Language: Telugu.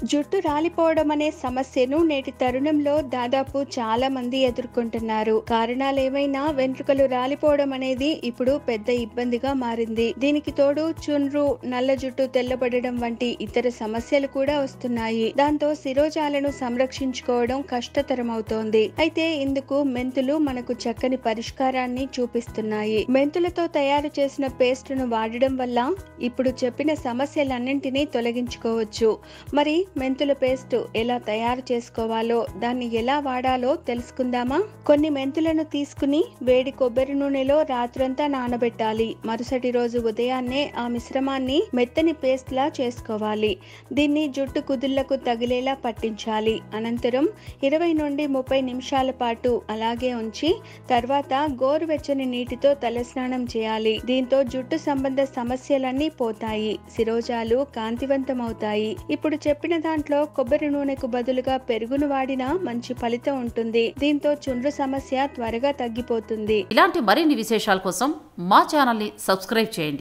జుట్టు రాలిపోవడం అనే సమస్యను నేటి తరుణంలో దాదాపు చాలా మంది ఎదుర్కొంటున్నారు కారణాలు ఏమైనా వెంట్రుకలు రాలిపోవడం అనేది ఇప్పుడు పెద్ద ఇబ్బందిగా మారింది దీనికి తోడు చుండ్రు నల్ల జుట్టు తెల్లబడడం వంటి ఇతర సమస్యలు కూడా వస్తున్నాయి దాంతో శిరోజాలను సంరక్షించుకోవడం కష్టతరమవుతోంది అయితే ఇందుకు మెంతులు మనకు చక్కని పరిష్కారాన్ని చూపిస్తున్నాయి మెంతులతో తయారు చేసిన పేస్ట్ ను వాడడం వల్ల ఇప్పుడు చెప్పిన సమస్యలన్నింటినీ తొలగించుకోవచ్చు మరి మెంతుల పేస్ట్ ఎలా తయారు చేసుకోవాలో దాన్ని ఎలా వాడాలో తెలుసుకుందామా కొన్ని మెంతులను తీసుకుని వేడి కొబ్బరి నూనెలో రాత్రంతా నానబెట్టాలి మరుసటి రోజు ఉదయాన్నే ఆ మిశ్రమాన్ని మెత్తని పేస్ట్ లా చేసుకోవాలి దీన్ని జుట్టు కుదుళ్లకు తగిలేలా పట్టించాలి అనంతరం ఇరవై నుండి ముప్పై నిమిషాల పాటు అలాగే ఉంచి తర్వాత గోరువెచ్చని నీటితో తలస్నానం చేయాలి దీంతో జుట్టు సంబంధ సమస్యలన్నీ పోతాయి శిరోజాలు కాంతివంతమవుతాయి ఇప్పుడు చెప్పిన దాంట్లో కొబ్బరి నూనెకు బదులుగా పెరుగును వాడినా మంచి ఫలితం ఉంటుంది దీంతో చుండ్రు సమస్య త్వరగా తగ్గిపోతుంది ఇలాంటి మరిన్ని విశేషాల కోసం మా ఛానల్ని సబ్స్క్రైబ్ చేయండి